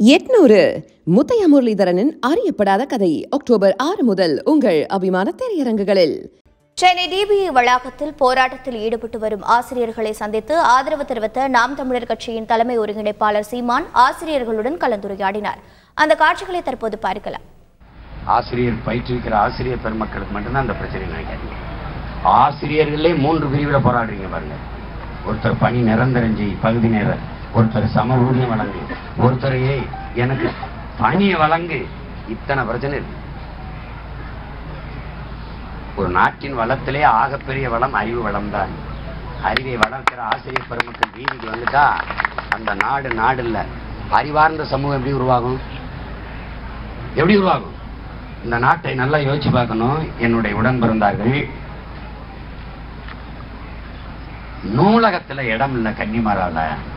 எட்நூறு முத்தையா முரளிதரனின் அறியப்படாத கதை அக்டோபர் ஆறு முதல் உங்கள் அபிமான திரையரங்குகளில் சென்னை டிபிஇ வளாகத்தில் போராட்டத்தில் ஈடுபட்டு வரும் ஆசிரியர்களை சந்தித்து ஆதரவு தெரிவித்த நாம் தமிழர் கட்சியின் தலைமை ஒருங்கிணைப்பாளர் சீமான் ஆசிரியர்களுடன் கலந்துரையாடினார் அந்த காட்சிகளை தற்போது பார்க்கலாம் ஆசிரியர் பயிற்றுவிக்கிற ஆசிரியர் பெருமக்களுக்கு மட்டும்தான் அந்த பிரச்சனை நினைக்காதீங்க ஆசிரியர்களே மூன்று பிரிவில் போராடுறீங்க பாருங்க ஒருத்தர் பணி நிரந்தரம் செய் பகுதி நேர ஒருத்தர் சம ஊதியம் வழங்கு ஒருத்தர் ஏய் எனக்கு பணியை வழங்கு இத்தனை பிரச்சனை இருக்கு ஒரு நாட்டின் வளத்திலே ஆகப்பெரிய வளம் அறிவு வளம் தான் அறிவை வளர்க்கிற ஆசிரியர் பெருமக்கள் வீதிக்கு வந்துட்டா அந்த நாடு நாடு இல்ல அறிவார்ந்த சமூகம் எப்படி உருவாகும் எப்படி உருவாகும் இந்த நாட்டை நல்லா யோசிச்சு பார்க்கணும் என்னுடைய உடன் பிறந்தார்கள் நூலகத்துல இடம் இல்ல கன்னிமரால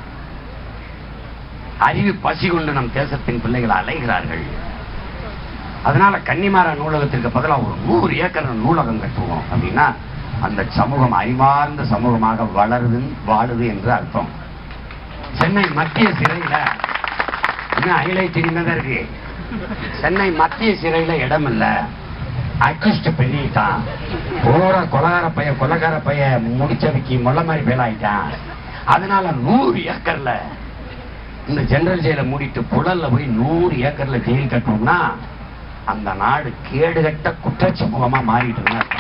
அறிவு பசி கொண்டு நம் தேசத்தின் பிள்ளைகள் அலைகிறார்கள் அதனால கன்னிமாரா நூலகத்திற்கு பதிலாக ஒரு நூறு ஏக்கர் நூலகம் கட்டுவோம் அப்படின்னா அந்த சமூகம் அறிவார்ந்த சமூகமாக வளருது வாழுது என்று அர்த்தம் சென்னை மத்திய சிறையில இன்னும் ஹைலைட் இனிமேதான் இருக்கு சென்னை மத்திய சிறையில இடம் இல்ல அக்யூஸ்ட் பண்ணிட்டான் போற கொலகார பைய கொலகார பைய முடிச்சதுக்கு முள்ள மாதிரி பேலாயிட்டான் அதனால நூறு ஏக்கர்ல இந்த ஜெனரல் ஜெயில மூடிட்டு புழல்ல போய் நூறு ஏக்கர்ல ஜெயில் கட்டணும்னா அந்த நாடு கேடுகட்ட குற்ற சமூகமா மாறிட்டு இருக்கு.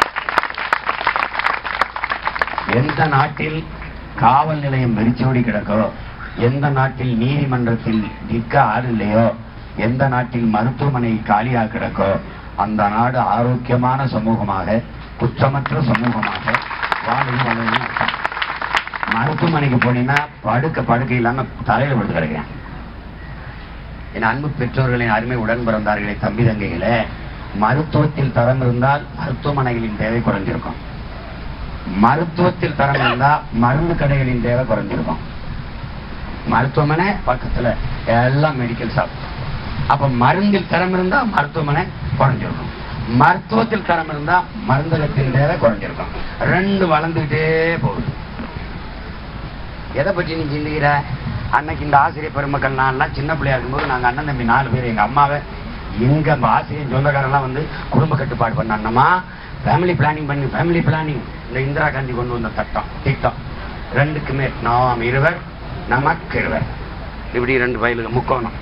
எந்த நாட்டில் காவல் நிலையம் வெறிச்சோடி கிடக்கோ எந்த நாட்டில் நீதிமன்றத்தில் நிற்க ஆள் இல்லையோ எந்த நாட்டில் மருத்துவமனை காலியா கிடக்கோ அந்த நாடு ஆரோக்கியமான சமூகமாக குற்றமற்ற சமூகமாக வாழும் வளரும் அர்த்தம். மருத்துவமனைக்கு போனீங்கன்னா படுக்க படுக்கை இல்லாம தலையில விழுந்து கிடக்கிறேன் என் அன்பு பெற்றோர்களின் அருமை உடன் பிறந்தார்களே தம்பி தங்கைகளே மருத்துவத்தில் தரம் இருந்தால் மருத்துவமனைகளின் தேவை குறைஞ்சிருக்கும் மருத்துவத்தில் தரம் இருந்தா மருந்து கடைகளின் தேவை குறைஞ்சிருக்கும் மருத்துவமனை பக்கத்துல எல்லாம் மெடிக்கல் ஷாப் அப்ப மருந்தில் தரம் இருந்தா மருத்துவமனை குறைஞ்சிருக்கும் மருத்துவத்தில் தரம் இருந்தா மருந்தகத்தின் தேவை குறைஞ்சிருக்கும் ரெண்டு வளர்ந்துகிட்டே போகுது எதை பற்றி நீ சிந்திக்கிற அன்னைக்கு இந்த ஆசிரியர் பெருமக்கள் நான்லாம் சின்ன பிள்ளையா இருக்கும்போது நாங்க அண்ணன் தம்பி நாலு பேர் எங்க அம்மாவை எங்க ஆசிரியர் சொந்தக்காரெல்லாம் வந்து குடும்ப கட்டுப்பாடு பண்ணாங்கம்மா ஃபேமிலி பிளானிங் பண்ணி ஃபேமிலி பிளானிங் இந்த இந்திரா காந்தி கொண்டு வந்த சட்டம் திட்டம் ரெண்டுக்குமே நாம் இருவர் நமக்கு இருவர் இப்படி ரெண்டு வயலுக்கு முக்கோணம்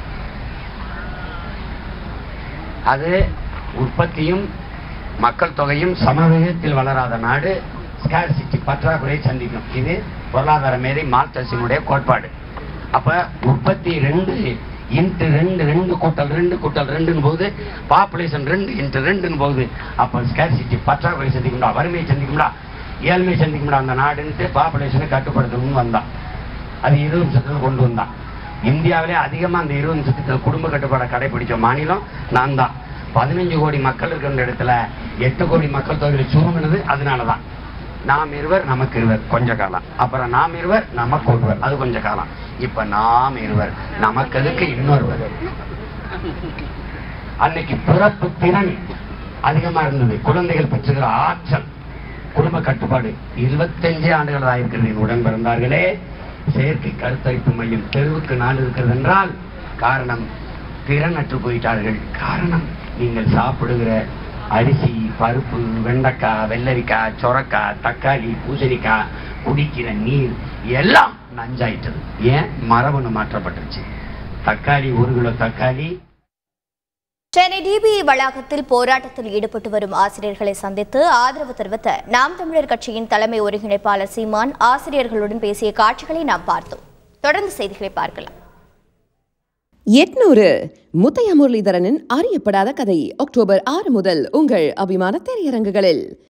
அது உற்பத்தியும் மக்கள் தொகையும் சமவேகத்தில் வளராத நாடு ஸ்கார்சிட்டி பற்றாக்குறையை சந்திக்கும் இது பொருளாதார மேதை மார்க்சினுடைய கோட்பாடு அப்ப உற்பத்தி ரெண்டு இன்ட்டு ரெண்டு ரெண்டு கூட்டல் ரெண்டு கூட்டல் ரெண்டுன்னு போது பாப்புலேஷன் ரெண்டு இன்ட்டு ரெண்டுன்னு போகுது அப்ப ஸ்கார்சிட்டி பற்றாக்குறை சந்திக்கும்டா வறுமையை சந்திக்கும்டா ஏழ்மை சந்திக்கும்டா அந்த நாடுன்ட்டு பாப்புலேஷனை கட்டுப்படுத்தணும்னு வந்தான் அது இருபது நிமிஷத்துல கொண்டு வந்தான் இந்தியாவிலே அதிகமா அந்த இருபது நிமிஷத்துக்கு குடும்ப கட்டுப்பாடை கடைபிடிச்ச மாநிலம் நான் தான் பதினஞ்சு கோடி மக்கள் இருக்கின்ற இடத்துல எட்டு கோடி மக்கள் தொகையில் சுருங்கினது அதனாலதான் நாம் இருவர் நமக்கு இருவர் கொஞ்ச காலம் அப்புறம் நாம் இருவர் நமக்கு ஒருவர் அது கொஞ்ச காலம் இப்ப நாம் இருவர் நமக்கு அதுக்கு இன்னொருவர் அன்னைக்கு பிறப்பு திறன் அதிகமா இருந்தது குழந்தைகள் பெற்றுகிற ஆற்றல் குடும்ப கட்டுப்பாடு இருபத்தஞ்சு ஆண்டுகள் ஆயிருக்கிறது என் உடன் பிறந்தார்களே செயற்கை கருத்தரிப்பு மையம் தெருவுக்கு நாள் இருக்கிறது என்றால் காரணம் திறனற்று போயிட்டார்கள் காரணம் நீங்கள் சாப்பிடுகிற அரிசி பருப்பு வெண்டைக்காய் வெள்ளரிக்காய் சொரக்காய் தக்காளி பூசணிக்காய் குடிக்கிற நீர் எல்லாம் நஞ்சாயிட்டது ஏன் மரபணு மாற்றப்பட்டுருச்சு தக்காளி ஒரு கிலோ தக்காளி சென்னை டிபிஇ வளாகத்தில் போராட்டத்தில் ஈடுபட்டு வரும் ஆசிரியர்களை சந்தித்து ஆதரவு தெரிவித்த நாம் தமிழர் கட்சியின் தலைமை ஒருங்கிணைப்பாளர் சீமான் ஆசிரியர்களுடன் பேசிய காட்சிகளை நாம் பார்த்தோம் தொடர்ந்து செய்திகளை பார்க்கலாம் எட்நூறு முத்தையா முரளிதரனின் அறியப்படாத கதை அக்டோபர் ஆறு முதல் உங்கள் அபிமான திரையரங்குகளில்